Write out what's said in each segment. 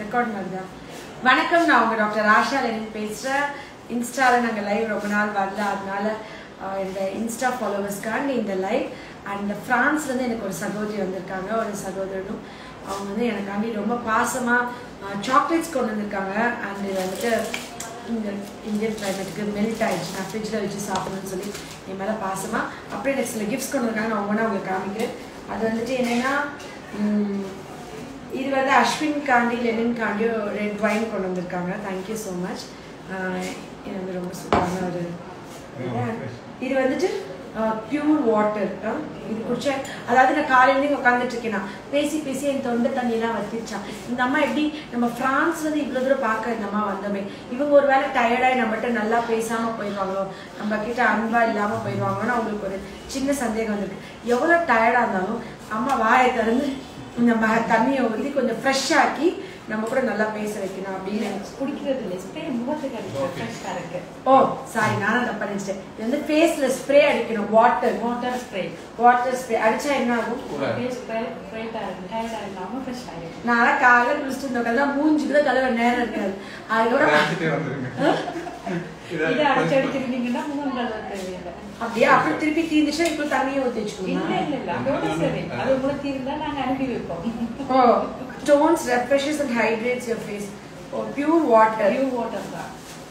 Record மாதிரி வணக்கம் நான் உங்க டாக்டர் ஆஷா லெனின் பேசுறேன் இன்ஸ்டால நாங்க லைவ் ரொம்ப நாள் வரல அதனால ஆஹ், இந்த இன்ஸ்டா ஃபாலோவர்ஸ்க்காண்டி இந்த லைவ் அண்ட் பிரான்ஸ்ல இருந்து எனக்கு ஒரு சகோதரி வந்திருக்காங்க ஒரு சகோதரனும் அவங்க வந்து எனக்காண்டி ரொம்ப பாசமா சாக்லேட்ஸ் கொண்டு வந்திருக்காங்க அண்ட் இது வந்துட்டு இந்த இந்தியன் கிளைமேட்டுக்கு மெல்ட் ஆயிடுச்சு நான் ஃப்ரிட்ஜில் வச்சு சாப்பிடணும்னு சொல்லி என் மேலே பாசமா அப்படியே எனக்கு சில கிஃப்ட்ஸ் கொண்டு வந்திருக்காங்க நான் ஒவ்வொன்றா உங்களுக்கு காமிக்கிறேன் அது வந்துட்டு என்னன்னா உம், இது வந்து அஸ்வின் காண்டி லெனின் காண்டியோ ரெட் வைன் கொண்டு வந்திருக்காங்க தேங்க்யூ ஸோ மச் இது வந்து ரொம்ப சூப்பரான ஒரு இது வந்துட்டு பியூர் வாட்டர் இது குடிச்ச அதாவது நான் காலையிலேருந்து உட்காந்துட்டு இருக்கேன் நான் பேசி பேசி என் தொண்டை தண்ணியெல்லாம் வத்திருச்சான் இந்த அம்மா எப்படி நம்ம பிரான்ஸ் வந்து இவ்வளோ தூரம் பார்க்க இந்த அம்மா வந்தோமே இவங்க ஒரு வேளை டயர்டாகி நம்மகிட்ட நல்லா பேசாமல் போயிடுவாங்களோ நம்ம கிட்ட அன்பா இல்லாமல் போயிடுவாங்களோன்னு அவங்களுக்கு ஒரு சின்ன சந்தேகம் வந்திருக்கு எவ்வளோ டயர்டாக இருந்தாலும் அம்மா வாயை திறந்து நம்ம தண்ணியை ஊற்றி கொஞ்சம் ஃப்ரெஷ் ஆக்கி நம்ம கூட நல்லா பேச வைக்கணும் அப்படின்னு எனக்கு குடிக்கிறது இல்லை ஸ்ப்ரே முகத்துக்கு அடிக்கும் ஃப்ரெஷ்ஷாக இருக்கு ஓ சாரி நானும் தப்பா நினைச்சிட்டேன் இது வந்து ஃபேஸ்ல ஸ்ப்ரே அடிக்கணும் water water spray water spray அடிச்சா என்ன ஆகும் ஃபேஸ் பிரைட்டாக இருக்கும் டயர்டாக இல்லாமல் ஃப்ரெஷ் ஆகிடும் நான் காலைல குளிச்சுட்டு இருந்த கல்ல மூஞ்சி கூட கழுவ நேரம் இருக்காது அதுக்கப்புறம் அடிச்சுட்டே வந்துருங்க. இதை அடிச்சு அடிச்சிருந்தீங்கன்னா முகம் கழுவ தேவையில்லை அப்படியே அப்புறம் திருப்பி தீந்துச்சுன்னா இப்போ தண்ணியை ஊற்றி இல்லை வச்சுக்கோங்க இல்லை இல்லை அதோட சரி அது உங்களுக்கு இருந்தால் நாங்கள் அனுப்பி வைப்போம் oh stones refreshes and hydrates your face oh pure water pure water தான்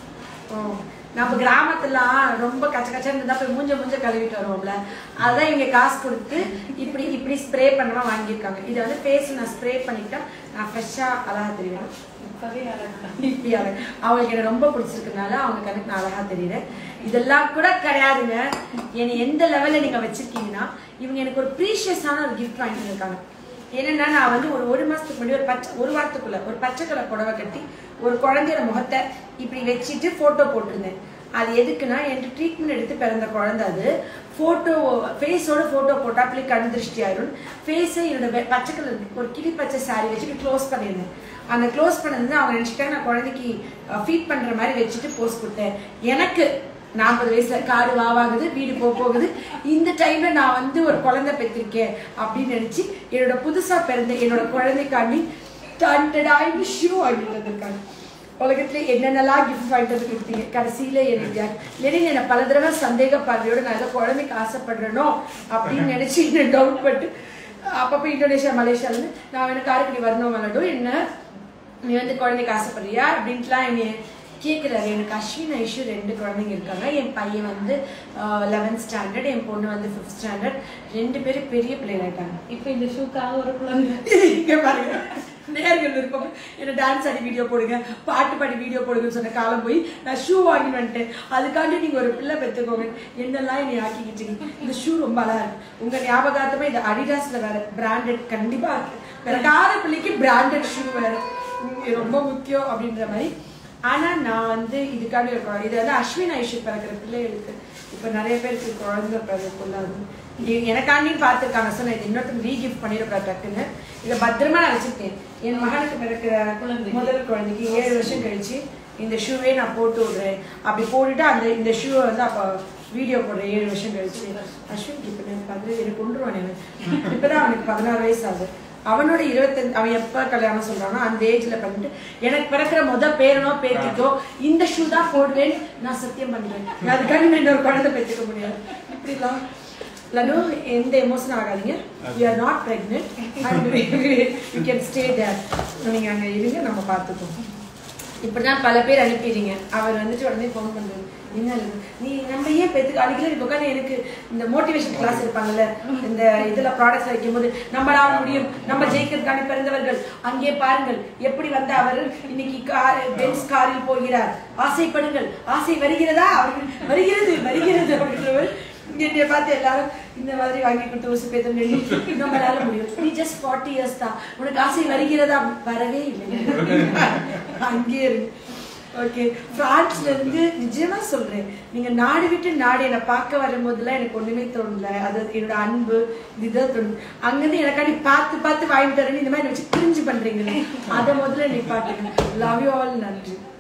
ஓ, நம்ம கிராமத்துலாம் ரொம்ப கச்ச கச்சன்னு இருந்தா போய் மூஞ்ச மூஞ்ச கழுவிட்டு வருவோம்ல அதான் இவங்க காசு கொடுத்து இப்படி இப்படி ஸ்ப்ரே பண்ணமா வாங்கியிருக்காங்க இதை வந்து ஃபேஸ்ல நான் ஸ்ப்ரே பண்ணிட்டா நான் ஃப்ரெஷ்ஷா அழகா தெரியும் இப்போவே அழகு இப்படி அழகு அவங்களுக்கு என்ன ரொம்ப பிடிச்சிருக்கனால அவங்க கணக்கு நான் அழகா தெரியுறேன் இதெல்லாம் கூட கிடையாதுங்க என்னை எந்த லெவல்ல நீங்க வச்சிருக்கீங்கன்னா இவங்க எனக்கு ஒரு ப்ரீஷியஸான ஒரு கிஃப்ட் வாங்கிட்டு இருக்காங்க என்னன்னா நான் வந்து ஒரு ஒரு மாசத்துக்கு முன்னாடி ஒரு பச்சை ஒரு வாரத்துக்குள்ள ஒரு பச்சை கலர் புடவை கட்டி ஒரு குழந்தையோட முகத்தை இப்படி வச்சுட்டு போட்டோ போட்டிருந்தேன் அது எதுக்குன்னா எனக்கு ட்ரீட்மெண்ட் எடுத்து பிறந்த குழந்தை அது ஃபோட்டோ ஃபேஸோட ஃபோட்டோ போட்டா அப்படி கண் திருஷ்டி ஆயிரும் ஃபேஸை என்னோட வெ- பச்சை கலர் ஒரு கிளி பச்சை saree வச்சுட்டு க்ளோஸ் பண்ணியிருந்தேன் அந்த க்ளோஸ் பண்ணது அவங்க நினச்சிட்டாங்க நான் குழந்தைக்கு ஃபீட் பண்ற மாதிரி வச்சுட்டு போஸ்ட் கொடுத்தேன் எனக்கு நாற்பது வயசுல காடு வாவாகுது வீடு போக போகுது இந்த டைம்ல நான் வந்து ஒரு குழந்தை பெற்றிருக்கேன் அப்படின்னு நினைச்சு என்னோட புதுசா பிறந்த என்னோட குழந்தைக்காண்டி டண்டடாய்னு ஷூ வாங்கிட்டு வந்திருக்காங்க உலகத்துல என்னென்னலாம் கிஃப்ட் வாங்கிட்டு வந்து கொடுத்தீங்க கடைசியில எனக்கு லெனின் என்னை பல தடவை சந்தேக பார்வையோட நான் ஏதோ குழந்தைக்கு ஆசைப்படுறேனோ அப்படின்னு நினைச்சு என்ன டவுட் பட்டு அப்பப்போ இந்தோனேஷியா மலேசியால இருந்து நான் வேணும் காரைக்குடி வரணும் விளாடும் என்ன நீ வந்து குழந்தைக்கு ஆசைப்படுறியா அப்படின்ட்டுலாம் என்னை கேட்குறாரு எனக்கு அஸ்வின் ஐஷு ரெண்டு குழந்தைங்க இருக்காங்க என் பையன் வந்து லெவன்த் ஸ்டாண்டர்ட் என் பொண்ணு வந்து ஃபிஃப்த் ஸ்டாண்டர்ட் ரெண்டு பேரும் பெரிய பிள்ளைகளாயிட்டாங்க இப்போ இந்த ஷூக்காக ஒரு குழந்தை இங்க பாருங்க நேர்கள் விருப்பம் என்ன டான்ஸ் ஆடி வீடியோ போடுங்க பாட்டு பாடி வீடியோ போடுங்கன்னு சொன்ன காலம் போய் நான் ஷூ வாங்கி வந்துட்டேன் அதுக்காண்டி நீங்க ஒரு பிள்ளை பெற்றுக்கோங்க என்னெல்லாம் என்னை ஆக்கிக்கிட்டீங்க இந்த ஷூ ரொம்ப அழகா இருக்கு உங்க ஞாபகார்த்தமா இது அடிடாஸ்ல வேற பிராண்டட் கண்டிப்பா இருக்கு பிறக்காத பிள்ளைக்கு பிராண்டட் ஷூ வேற உம், இது ரொம்ப முக்கியம் அப்படின்ற மாதிரி ஆனா நான் வந்து இதுக்காண்டி ஒரு குழந்தை- இது வந்து அஸ்வின் ஐஷு பிறக்கிற பிள்ளைகளுக்கு இப்ப நிறைய பேருக்கு குழந்தை பிறகுக்குள்ளாது எனக்காண்டி பார்த்துருக்காங்க சார் நான் இது இன்னொருத்தர் ரீகிஃப்ட் பண்ணிடக்கூடாது டக்குன்னு இதை பத்திரமா நான் வச்சிருக்கேன் என் மகனுக்கு பிறக்கிற குழந்தை. முதல் குழந்தைக்கு ஏழு வருஷம் கழிச்சு இந்த ஷூவே நான் போட்டு விடுறேன் அப்படி போட்டுட்டு அந்த இந்த ஷூவை வந்து அப்போ வீடியோ போடுறேன் ஏழு வருஷம் கழிச்சு அஸ்வின் இப்போ எனக்கு பதினேழு எனக்கு கொண்டுருவான் எனக்கு இப்பதான் அவனுக்கு பதினாறு வயசு ஆகுது அவனோட இருபத்தஞ்சு அவன் எப்ப கல்யாணம் சொல்றானோ அந்த ஏஜ்ல பண்ணிட்டு எனக்கு பிறக்கிற முத பேரனோ பேத்திக்கோ இந்த ஷூ தான் போடுவேன்னு நான் சத்தியம் பண்றேன் அதுக்காக நான் இன்னொரு குழந்தை பெற்றுக்க முடியாது இப்படிலாம் லனு எந்த எமோஷன் ஆகாதீங்க you are not pregnant and you can stay there நீங்க அங்க இருங்க நம்ம பார்த்துப்போம் இப்படிதான் பல பேர் அனுப்பிடுறீங்க அவர் வந்துட்டு உடனே ஃபோன் பண்றாரு என்ன லனு, நீ நம்ம ஏன் பெத்துக்கு அடிக்கடி இப்போ உட்காந்து எனக்கு இந்த மோட்டிவேஷன் கிளாஸ் இருப்பாங்கல்ல இந்த இதுல ப்ராடக்ட்ஸ் வைக்கும்போது நம்மளால முடியும் நம்ம ஜெயிக்கிறதுக்கான பிறந்தவர்கள் அங்கே பாருங்கள் எப்படி வந்த அவர் இன்னைக்கு கார் பென்ஸ் காரில் போகிறார் ஆசைப்படுங்கள் ஆசை வருகிறதா அவர்கள் வருகிறது வருகிறது அப்படின்றவர் என்னைய பார்த்து எல்லாரும் இந்த மாதிரி வாங்கி கொடுத்து ஊசி பேத்து நம்மளால முடியும் நீ ஜஸ்ட் ஃபார்ட்டி இயர்ஸ் தான் உனக்கு ஆசை வருகிறதா வரவே இல்லை அங்கே இருக்கு ஓகே பிரான்ஸ்ல இருந்து நிஜமா சொல்றேன் நீங்க நாடு விட்டு நாடு என்னை பார்க்க வரும்போதெல்லாம் எனக்கு ஒண்ணுமே தோணல அது என்னோட அன்பு இதுதான் தோணுது அங்கிருந்து எனக்காண்டி பார்த்து பார்த்து வாங்கி தரேன்னு இந்த மாதிரி வச்சு பிரிஞ்சு பண்றீங்களே அதை முதல்ல நீ பாட்டுங்க லவ் யூ ஆல் நன்றி